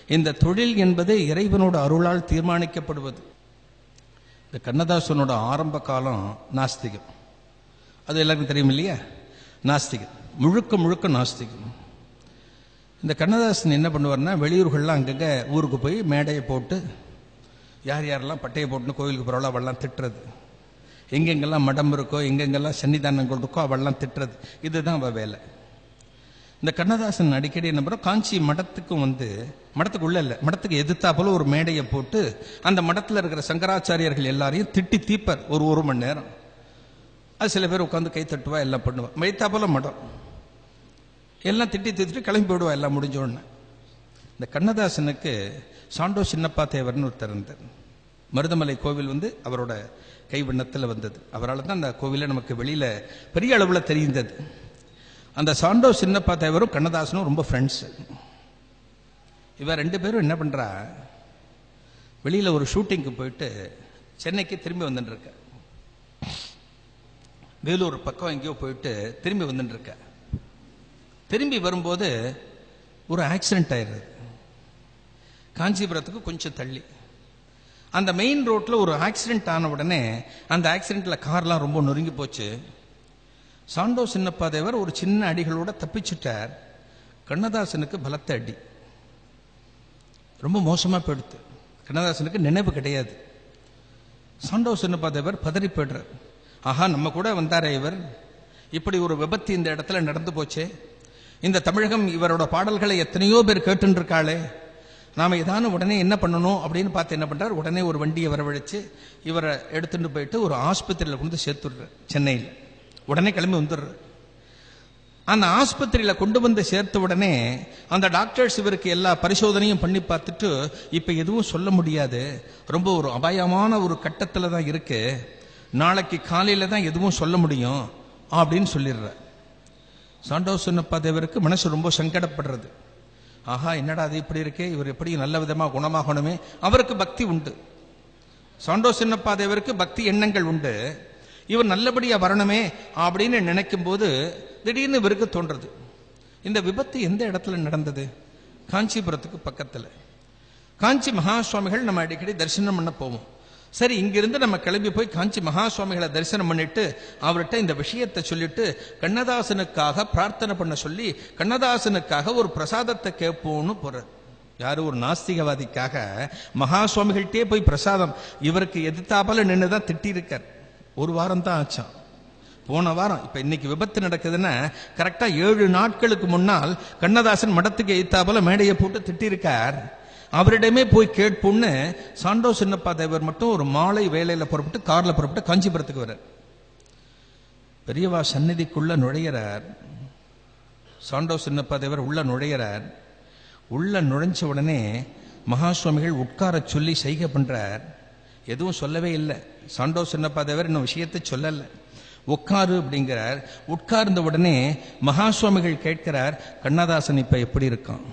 இந்த தொழில் என்பது இறைவனோட அருளால் தீர்மானிக்கப்படுவது இந்த கண்ணதாசனோட ஆரம்ப காலம் நாஸ்திகம் அது எல்லாருக்கும் தெரியும் இல்லையா நாஸ்திகம் முழுக்க முழுக்க நாஸ்திகம் இந்த கண்ணதாசன் என்ன பண்ணுவார்னா வெளியூர்கள்லாம் அங்கங்கே ஊருக்கு போய் மேடையை போட்டு யார் யாரெல்லாம் பட்டையை போட்டுன்னு கோயிலுக்கு போகிறவளோ அவள்லாம் திட்டுறது எங்கெங்கெல்லாம் மடம் இருக்கோ எங்கெங்கெல்லாம் சன்னிதானங்கள் இருக்கோ அவள்லாம் திட்டுறது இதுதான் அவள் வேலை இந்த கண்ணதாசன் அடிக்கடி என்ன பண்ணுறோம் காஞ்சி மடத்துக்கும் வந்து மடத்துக்கு உள்ள இல்லை மடத்துக்கு எதிர்த்தாப்புல ஒரு மேடையை போட்டு அந்த மடத்தில் இருக்கிற சங்கராச்சாரியர்கள் எல்லாரையும் திட்டி தீப்பர் ஒரு ஒரு மணி நேரம் அது சில பேர் உட்காந்து கை தட்டுவா எல்லாம் பண்ணுவா மைத்தாப்புல மடம் எல்லாம் திட்டி தீர்த்துட்டு கிளம்பி போயிடுவா எல்லாம் முடிஞ்ச உடனே இந்த கண்ணதாசனுக்கு சாண்டோ சின்னப்பா தேவர்னு ஒருத்தர் இருந்தார் மருதமலை கோவில் வந்து அவரோட கைவண்ணத்தில் வந்தது அவரால் தான் அந்த கோவிலை நமக்கு வெளியில பெரிய அளவில் தெரிந்தது அந்த சாண்டோ சின்னப்பா தேவரும் கண்ணதாசனும் ரொம்ப ஃப்ரெண்ட்ஸ் இவ ரெண்டு பேரும் என்ன பண்றா வெளியில ஒரு ஷூட்டிங்க்கு போயிட்டு சென்னைக்கு திரும்பி வந்துட்டு இருக்க வேலூர் பக்கம் எங்கேயோ போயிட்டு திரும்பி வந்துட்டு இருக்க திரும்பி வரும்போது ஒரு ஆக்சிடென்ட் ஆயிடுறது காஞ்சிபுரத்துக்கு கொஞ்சம் தள்ளி அந்த மெயின் ரோட்ல ஒரு ஆக்சிடென்ட் ஆன உடனே அந்த ஆக்சிடென்ட்ல கார்லாம் ரொம்ப நொறுங்கி போச்சு சாண்டோ சின்னப்பா தேவர் ஒரு சின்ன அடிகளோட தப்பிச்சுட்டார் கண்ணதாசனுக்கு பலத்த அடி ரொம்ப மோசமா போயிடுத்து கண்ணதாசனுக்கு நினைவு கிடையாது சாண்டோ சின்னப்பா தேவர் பதறி போயிடுறார் ஆஹா நம்ம கூட வந்தாரே இவர் இப்படி ஒரு விபத்து இந்த இடத்துல நடந்து போச்சே இந்த தமிழகம் இவரோட பாடல்களை எத்தனையோ பேர் கேட்டுன்னு இருக்காளே நாம ஏதான உடனே என்ன பண்ணணும் அப்படின்னு பார்த்து என்ன பண்றார் உடனே ஒரு வண்டியை வரவழைச்சு இவரை எடுத்துட்டு போயிட்டு ஒரு ஆஸ்பத்திரியில கொண்டு சேர்த்துடுறார் சென்னையில் உடனே கிளம்பி வந்துடுறார் அந்த ஆஸ்பத்திரியில கொண்டு வந்து சேர்த்த உடனே அந்த டாக்டர்ஸ் இவருக்கு எல்லா பரிசோதனையும் பண்ணி பார்த்துட்டு இப்ப எதுவும் சொல்ல முடியாது ரொம்ப ஒரு அபாயமான ஒரு கட்டத்துல தான் இருக்கு நாளைக்கு காலையில தான் எதுவும் சொல்ல முடியும் அப்படின்னு சொல்லிடுறார் சாண்டோ சின்னப்பா தேவருக்கு மனசு ரொம்ப சங்கடப்படுறது ஆஹா என்னடா அது இப்படி இருக்கே இவர் எப்படி நல்ல விதமா குணமாகணுமே அவருக்கு பக்தி உண்டு சாண்டோ சின்னப்பா தேவருக்கு பக்தி எண்ணங்கள் உண்டு இவர் நல்லபடியா வரணுமே அப்படின்னு நினைக்கும் போது திடீர்னு இவருக்கு தோன்றது இந்த விபத்து எந்த இடத்துல நடந்தது காஞ்சிபுரத்துக்கு பக்கத்துல காஞ்சி மகா சுவாமிகள் நம்ம அடிக்கடி தரிசனம் பண்ண போவோம் சரி இங்கிருந்து நம்ம கிளம்பி போய் காஞ்சி மகா சுவாமிகளை தரிசனம் பண்ணிட்டு அவர்கிட்ட இந்த விஷயத்தை சொல்லிட்டு கண்ணதாசனுக்காக பிரார்த்தனை பண்ண சொல்லி கண்ணதாசனுக்காக ஒரு பிரசாதத்தை கேட்போம்னு போறார் யாரு ஒரு நாஸ்திகவாதிக்காக மகா சுவாமிகள்கிட்டயே போய் பிரசாதம் இவருக்கு எதிர்த்தாப்பல நின்றுதான் திட்டியிருக்கார் ஒரு வாரம் தான் ஆச்சான் போன வாரம் இப்ப இன்னைக்கு விபத்து நடக்குதுன்னா கரெக்டா ஏழு நாட்களுக்கு முன்னால் கண்ணதாசன் மடத்துக்கு எய்த்தாப்பல மேடையை போட்டு திட்டியிருக்கார் அவரிடமே போய் கேட்போம்னு சாண்டோ சின்னப்பா தேவர் மட்டும் ஒரு மாலை வேலையில புறப்பட்டு கார்ல புறப்பட்டு காஞ்சிபுரத்துக்கு வர்றார் பெரியவா சந்நிதிக்குள்ள நுழையிறார் சாண்டோ சின்னப்பா தேவர் உள்ள நுழையிறார் உள்ள நுழைஞ்ச உடனே மகா சுவாமிகள் உட்கார சொல்லி செய்கை பண்றார் எதுவும் சொல்லவே இல்லை சாண்டோ சின்னப்பா தேவர் இன்னும் விஷயத்தை சொல்லல உட்காரு அப்படிங்கிறார் உட்கார்ந்த உடனே மகா சுவாமிகள் கேட்கிறார் கண்ணதாசன் இப்ப எப்படி இருக்கான்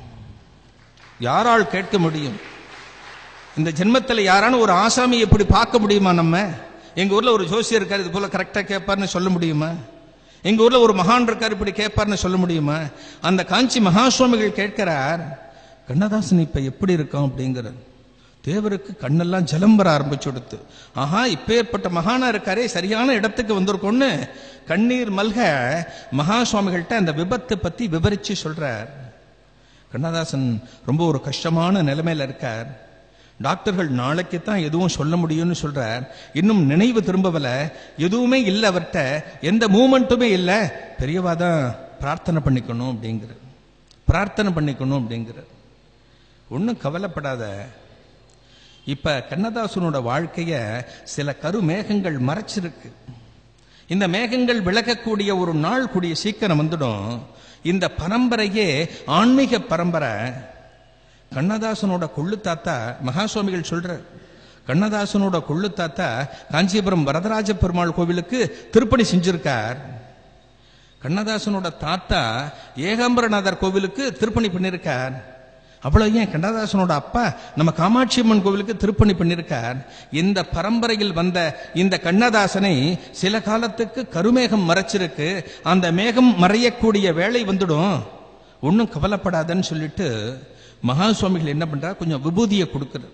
யாரால் கேட்க முடியும் இந்த ஜென்மத்தில் யாரான ஒரு ஆசாமி எப்படி பார்க்க முடியுமா நம்ம எங்க ஊர்ல ஒரு ஜோசியர் இருக்காரு இது போல கரெக்டா கேட்பார்னு சொல்ல முடியுமா எங்க ஊர்ல ஒரு மகான் இருக்காரு இப்படி கேட்பார்னு சொல்ல முடியுமா அந்த காஞ்சி மகா சுவாமிகள் கேட்கிறார் கண்ணதாசன் இப்ப எப்படி இருக்கான் அப்படிங்கிறார் தேவருக்கு கண்ணெல்லாம் ஜலம் வர ஆரம்பிச்சு கொடுத்து ஆஹா இப்பேற்பட்ட மகானா இருக்காரே சரியான இடத்துக்கு வந்திருக்கோன்னு கண்ணீர் மல்க மகா சுவாமிகள்கிட்ட அந்த விபத்தை பத்தி விவரிச்சு சொல்றார் கண்ணதாசன் ரொம்ப ஒரு கஷ்டமான நிலைமையில இருக்கார் டாக்டர்கள் நாளைக்கு தான் எதுவும் சொல்ல முடியும்னு சொல்றார் இன்னும் நினைவு திரும்பவல எதுவுமே இல்லை அவர்கிட்ட எந்த மூமெண்ட்டுமே இல்லை பெரியவா தான் பிரார்த்தனை பண்ணிக்கணும் அப்படிங்கிற பிரார்த்தனை பண்ணிக்கணும் அப்படிங்கிற ஒன்றும் கவலைப்படாத இப்ப கண்ணதாசனோட வாழ்க்கைய சில கருமேகங்கள் மறைச்சிருக்கு இந்த மேகங்கள் விளக்கக்கூடிய ஒரு நாள் கூடிய சீக்கிரம் வந்துடும் இந்த பரம்பரையே ஆன்மீக பரம்பரை கண்ணதாசனோட கொள்ளு தாத்தா மகா சுவாமிகள் சொல்ற கண்ணதாசனோட கொள்ளு தாத்தா காஞ்சிபுரம் வரதராஜ பெருமாள் கோவிலுக்கு திருப்பணி செஞ்சிருக்கார் கண்ணதாசனோட தாத்தா ஏகாம்பரநாதர் கோவிலுக்கு திருப்பணி பண்ணியிருக்கார் அவ்வளவு ஏன் கண்ணதாசனோட அப்பா நம்ம காமாட்சி அம்மன் கோவிலுக்கு திருப்பணி பண்ணியிருக்கார் இந்த பரம்பரையில் வந்த இந்த கண்ணதாசனை சில காலத்துக்கு கருமேகம் மறைச்சிருக்கு அந்த மேகம் மறையக்கூடிய வேலை வந்துடும் ஒன்றும் கவலைப்படாதன்னு சொல்லிட்டு மகா சுவாமிகள் என்ன பண்றார் கொஞ்சம் விபூதியை கொடுக்குறார்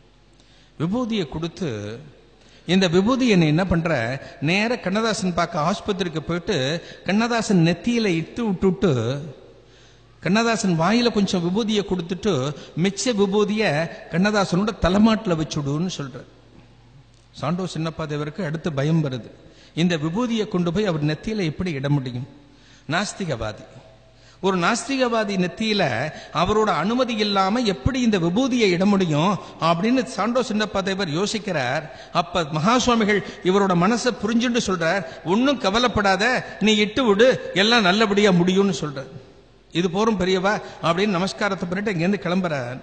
விபூதியை கொடுத்து இந்த விபூதி என்ன என்ன பண்ற நேர கண்ணதாசன் பார்க்க ஆஸ்பத்திரிக்கு போயிட்டு கண்ணதாசன் நெத்தியில இட்டு விட்டுட்டு கண்ணதாசன் வாயில கொஞ்சம் விபூதியை கொடுத்துட்டு மிச்ச விபூதிய கண்ணதாசனோட தலைமாட்டில் வச்சுடுன்னு சொல்றார் சாண்டோ சின்னப்பா தேவருக்கு அடுத்து பயம் வருது இந்த விபூதியை கொண்டு போய் அவர் நெத்தியில எப்படி இட முடியும் நாஸ்திகவாதி ஒரு நாஸ்திகவாதி நெத்தியில அவரோட அனுமதி இல்லாம எப்படி இந்த விபூதியை இட முடியும் அப்படின்னு சாண்டோ சின்னப்பா தேவர் யோசிக்கிறார் அப்ப மகா சுவாமிகள் இவரோட மனசை புரிஞ்சுட்டு சொல்றார் ஒன்னும் கவலைப்படாத நீ இட்டு விடு எல்லாம் நல்லபடியா முடியும்னு சொல்றார் இது போரும் பெரியவா அப்படின்னு நமஸ்காரத்தை பண்ணிட்டு இங்கேருந்து கிளம்புறார்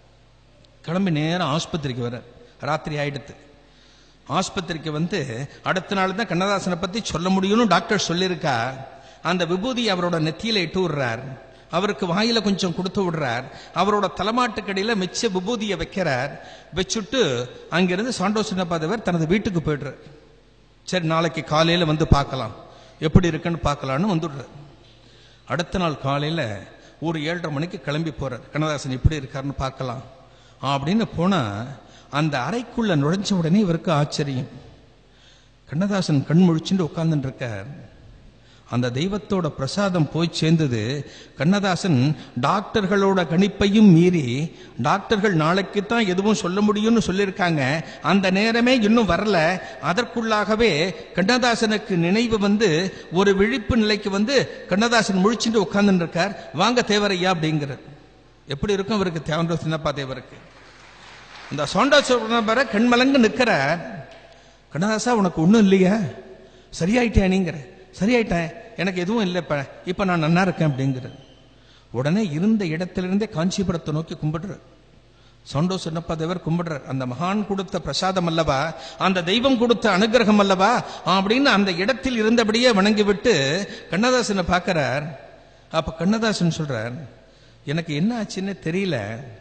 கிளம்பி நேரம் ஆஸ்பத்திரிக்கு வர ராத்திரி ஆயிடுத்து ஆஸ்பத்திரிக்கு வந்து அடுத்த நாள் தான் கண்ணதாசனை பத்தி சொல்ல முடியும்னு டாக்டர் சொல்லியிருக்கா அந்த விபூதி அவரோட நெத்தியில இட்டு விடுறார் அவருக்கு வாயில கொஞ்சம் கொடுத்து விடுறார் அவரோட தலைமாட்டுக்கடியில மிச்ச விபூதியை வைக்கிறார் வச்சுட்டு அங்கிருந்து சாண்டோ சின்னப்பாதவர் தனது வீட்டுக்கு போயிடுறார் சரி நாளைக்கு காலையில வந்து பார்க்கலாம் எப்படி இருக்குன்னு பார்க்கலான்னு வந்துடுறார் அடுத்த நாள் காலையில ஒரு ஏழரை மணிக்கு கிளம்பி போறார் கண்ணதாசன் எப்படி இருக்காருன்னு பார்க்கலாம் அப்படின்னு போனா அந்த அறைக்குள்ள நுழைஞ்ச உடனே இவருக்கு ஆச்சரியம் கண்ணதாசன் கண் முழிச்சுட்டு உட்கார்ந்துட்டு இருக்கார் அந்த தெய்வத்தோட பிரசாதம் போய் சேர்ந்தது கண்ணதாசன் டாக்டர்களோட கணிப்பையும் மீறி டாக்டர்கள் நாளைக்கு தான் எதுவும் சொல்ல முடியும்னு சொல்லியிருக்காங்க அந்த நேரமே இன்னும் வரல அதற்குள்ளாகவே கண்ணதாசனுக்கு நினைவு வந்து ஒரு விழிப்பு நிலைக்கு வந்து கண்ணதாசன் முழிச்சுட்டு உட்கார்ந்துட்டு இருக்கார் வாங்க தேவரையா அப்படிங்கிறார் எப்படி இருக்கும் அவருக்கு தேவன்ற சின்னப்பா தேவருக்கு இந்த சோண்டா சொல்ற கண்மலங்கு நிற்கிறார் கண்ணதாசா உனக்கு ஒன்றும் இல்லையா சரியாயிட்டேன் நீங்கிற சரியாயிட்டேன் எனக்கு எதுவும் இல்லை இப்ப இப்ப நான் நன்னா இருக்கேன் அப்படிங்கிற உடனே இருந்த இடத்திலிருந்தே காஞ்சிபுரத்தை நோக்கி கும்பிடுறார் சோண்டோ சின்னப்பா தேவர் கும்பிடுறார் அந்த மகான் கொடுத்த பிரசாதம் அல்லவா அந்த தெய்வம் கொடுத்த அனுகிரகம் அல்லவா அப்படின்னு அந்த இடத்தில் இருந்தபடியே வணங்கி விட்டு கண்ணதாசனை பார்க்கிறார் அப்ப கண்ணதாசன் சொல்றார் எனக்கு என்ன ஆச்சுன்னு தெரியல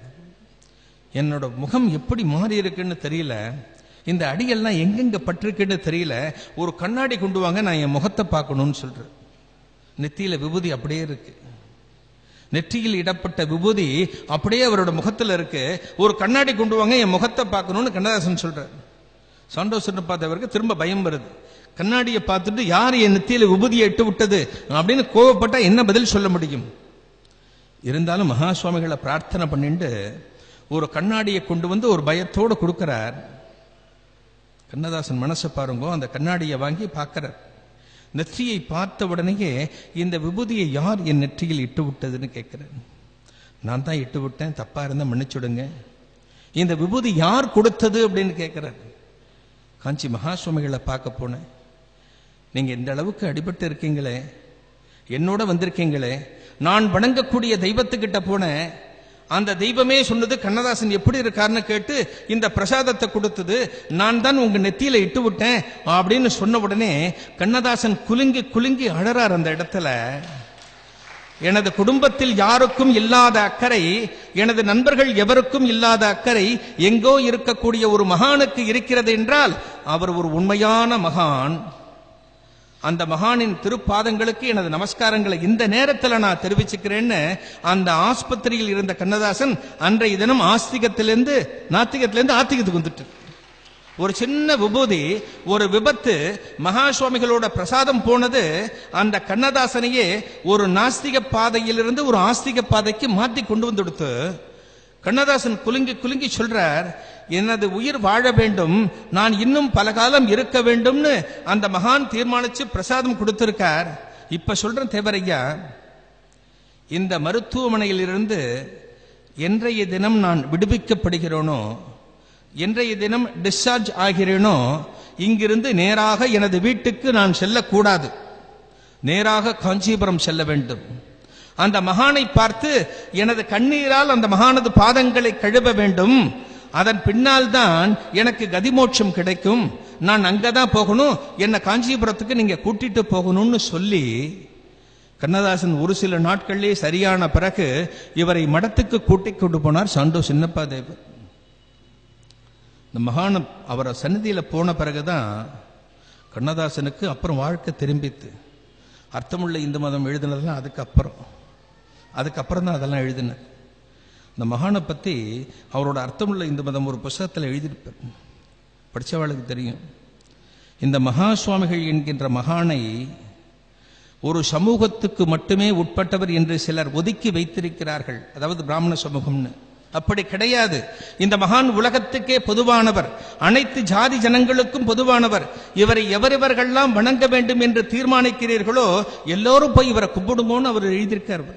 என்னோட முகம் எப்படி மாறி இருக்குன்னு தெரியல இந்த அடியெல்லாம் எங்கெங்க பட்டிருக்குன்னு தெரியல ஒரு கண்ணாடி கொண்டு வாங்க நான் என் முகத்தை பார்க்கணும்னு சொல்றேன் நெத்தியில விபூதி அப்படியே இருக்கு நெற்றியில் இடப்பட்ட விபூதி அப்படியே அவரோட முகத்துல இருக்கு ஒரு கண்ணாடி கொண்டு வாங்க என் முகத்தை பார்க்கணும்னு கண்ணதாசன் சொல்றார் சந்தோஷத்தை பார்த்தவருக்கு திரும்ப பயம் வருது கண்ணாடியை பார்த்துட்டு யார் என் நெத்தியில விபூதியை இட்டு விட்டது அப்படின்னு கோவப்பட்டா என்ன பதில் சொல்ல முடியும் இருந்தாலும் மகா சுவாமிகளை பிரார்த்தனை பண்ணிட்டு ஒரு கண்ணாடியை கொண்டு வந்து ஒரு பயத்தோடு கொடுக்கிறார் கண்ணதாசன் மனசை பாருங்க அந்த கண்ணாடியை வாங்கி பார்க்கிறார் நெற்றியை பார்த்த உடனேயே இந்த விபூதியை யார் என் நெற்றியில் இட்டு விட்டதுன்னு கேட்கிறார் நான் தான் இட்டு விட்டேன் தப்பா இருந்தா மன்னிச்சுடுங்க இந்த விபூதி யார் கொடுத்தது அப்படின்னு கேட்கிறார் காஞ்சி மகா சுவாமிகளை பார்க்க போனேன் நீங்க இந்த அளவுக்கு அடிபட்டு இருக்கீங்களே என்னோட வந்திருக்கீங்களே நான் வணங்கக்கூடிய தெய்வத்துக்கிட்ட போனேன் அந்த தெய்வமே சொன்னது கண்ணதாசன் எப்படி இருக்காருன்னு கேட்டு இந்த பிரசாதத்தை கொடுத்தது நான் தான் உங்க நெத்தியில இட்டு விட்டேன் அப்படின்னு சொன்ன உடனே கண்ணதாசன் குலுங்கி குலுங்கி அழறார் அந்த இடத்துல எனது குடும்பத்தில் யாருக்கும் இல்லாத அக்கறை எனது நண்பர்கள் எவருக்கும் இல்லாத அக்கறை எங்கோ இருக்கக்கூடிய ஒரு மகானுக்கு இருக்கிறது என்றால் அவர் ஒரு உண்மையான மகான் அந்த மகானின் திருப்பாதங்களுக்கு எனது நமஸ்காரங்களை இந்த நேரத்தில் நான் தெரிவிச்சுக்கிறேன்னு அந்த ஆஸ்பத்திரியில் இருந்த கண்ணதாசன் அன்றைய தினம் ஆஸ்திகத்திலிருந்து நாத்திகத்திலிருந்து ஆத்திகத்துக்கு வந்துட்டு ஒரு சின்ன விபூதி ஒரு விபத்து மகா சுவாமிகளோட பிரசாதம் போனது அந்த கண்ணதாசனையே ஒரு நாஸ்திக பாதையிலிருந்து ஒரு ஆஸ்திக பாதைக்கு மாற்றி கொண்டு வந்து கொடுத்து கண்ணதாசன் குலுங்கி குலுங்கி சொல்றார் எனது உயிர் வாழ வேண்டும் நான் இன்னும் பல காலம் இருக்க வேண்டும்னு அந்த மகான் தீர்மானிச்சு பிரசாதம் கொடுத்திருக்கார் இப்ப சொல்றேன் தேவரையா இந்த மருத்துவமனையிலிருந்து என்றைய தினம் நான் விடுவிக்கப்படுகிறேனோ என்றைய தினம் டிஸ்சார்ஜ் ஆகிறேனோ இங்கிருந்து நேராக எனது வீட்டுக்கு நான் செல்லக்கூடாது நேராக காஞ்சிபுரம் செல்ல வேண்டும் அந்த மகானை பார்த்து எனது கண்ணீரால் அந்த மகானது பாதங்களை கழுவ வேண்டும் அதன் பின்னால் தான் எனக்கு கதிமோட்சம் கிடைக்கும் நான் அங்கதான் போகணும் என்ன காஞ்சிபுரத்துக்கு நீங்க கூட்டிட்டு போகணும்னு சொல்லி கண்ணதாசன் ஒரு சில நாட்களிலே சரியான பிறகு இவரை மடத்துக்கு கூட்டிக் கொண்டு போனார் சண்டோ சின்னப்பா தேவர் இந்த மகான அவரை சந்நிதியில போன பிறகுதான் கண்ணதாசனுக்கு அப்புறம் வாழ்க்கை திரும்பித்து அர்த்தமுள்ள இந்து மதம் எழுதினதெல்லாம் அதுக்கப்புறம் அதுக்கப்புறம் தான் அதெல்லாம் எழுதினேன் இந்த மகானை பற்றி அவரோட அர்த்தமுள்ள இந்து மதம் ஒரு புஸ்தகத்தில் எழுதியிருப்பார் படித்தவாளுக்கு தெரியும் இந்த மகா சுவாமிகள் என்கின்ற மகானை ஒரு சமூகத்துக்கு மட்டுமே உட்பட்டவர் என்று சிலர் ஒதுக்கி வைத்திருக்கிறார்கள் அதாவது பிராமண சமூகம்னு அப்படி கிடையாது இந்த மகான் உலகத்துக்கே பொதுவானவர் அனைத்து ஜாதி ஜனங்களுக்கும் பொதுவானவர் இவரை எவரெவர்கள்லாம் வணங்க வேண்டும் என்று தீர்மானிக்கிறீர்களோ எல்லோரும் போய் இவரை கும்பிடுங்கன்னு அவர் எழுதியிருக்கார்